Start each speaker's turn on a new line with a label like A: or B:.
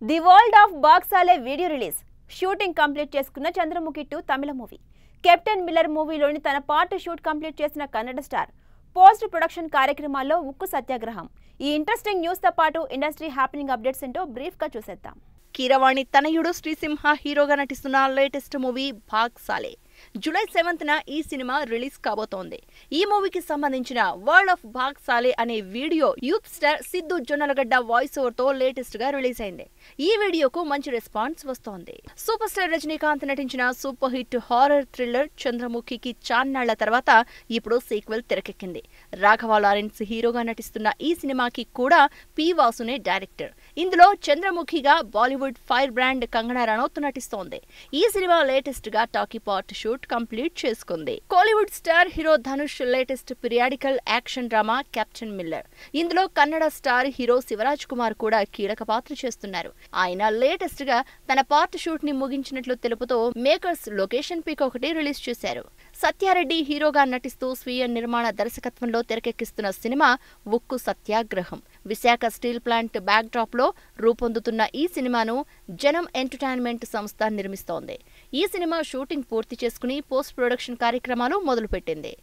A: the world of బాక్సాలే video release shooting complete చేసుకున్న Chandramukhi two తమిళ మూవీ కెప్టెన్ మిల్లర్ మూవీలోని తన పార్ట్ షూట్ కంప్లీట్ చేసిన కన్నడ స్టార్ పోస్ట్ ప్రొడక్షన్ కార్యక్రమాల్లో ఉక్కు సత్యాగ్రహం ఈ ఇంట్రెస్టింగ్ న్యూస్తో పాటు ఇండస్ట్రీ హ్యాపెనింగ్ అప్డేట్స్ ఏంటో బ్రీఫ్గా చూసేద్దాం
B: కీరవాణి తనయుడు శ్రీసింహ హీరోగా నటిస్తున్న లేటెస్ట్ మూవీ భాగ్ సాలే జూలై సెవెంత్న ఈ సినిమా రిలీజ్ కాబోతోంది ఈ మూవీకి సంబంధించిన వరల్డ్ ఆఫ్ భాగ్ సాలే అనే video youth star Siddhu Jonnalagadda voice over తో లేటెస్ట్ గా రిలీజ్ అయింది ఈ వీడియోకు మంచి రెస్పాన్స్ వస్తోంది సూపర్ స్టార్ రజనీకాంత్ నటించిన సూపర్ హిట్ హారర్ థ్రిల్లర్ చంద్రముఖికి చాన్నాళ్ల తర్వాత ఇప్పుడు సీక్వెల్ తెరకెక్కింది రాఘవ లారెన్స్ హీరోగా నటిస్తున్న ఈ సినిమాకి కూడా పి వాసునే డైరెక్టర్ ఇందులో చంద్రముఖిగా Bollywood fire brand Kangana Ranaut నటిస్తోంది ఈ సినిమా లేటెస్ట్ గా టాకీ పార్ట్ షూట్ కంప్లీట్ చేసుకుంది Kollywood star hero Dhanush latest periodical action drama captain miller ఇందులో కన్నడ స్టార్ హీరో శివరాజ్ కుమార్ కూడా కీలక పాత్ర చేస్తున్నారు ఆయన లేటెస్ట్ గా తన పార్ట్ షూట్ ని ముగించినట్లు తెలుపుతూ మేకర్స్ లొకేషన్ పిక్ ఒకటి రిలీజ్ చేశారు సత్యారెడ్డి హీరోగా నటిస్తూ స్వీయ నిర్మాణ దర్శకత్వంలో తెరకెక్కిస్తున్న cinema Ukku Satyagraham Visakha steel plant backdrop లో రూపొందుతున్న ఈ సినిమాను జనం ఎంటర్టైన్మెంట్ సంస్థ నిర్మిస్తోంది ఈ సినిమా షూటింగ్ పూర్తి చేసుకుని పోస్ట్ ప్రొడక్షన్ కార్యక్రమాలు మొదలుపెట్టింది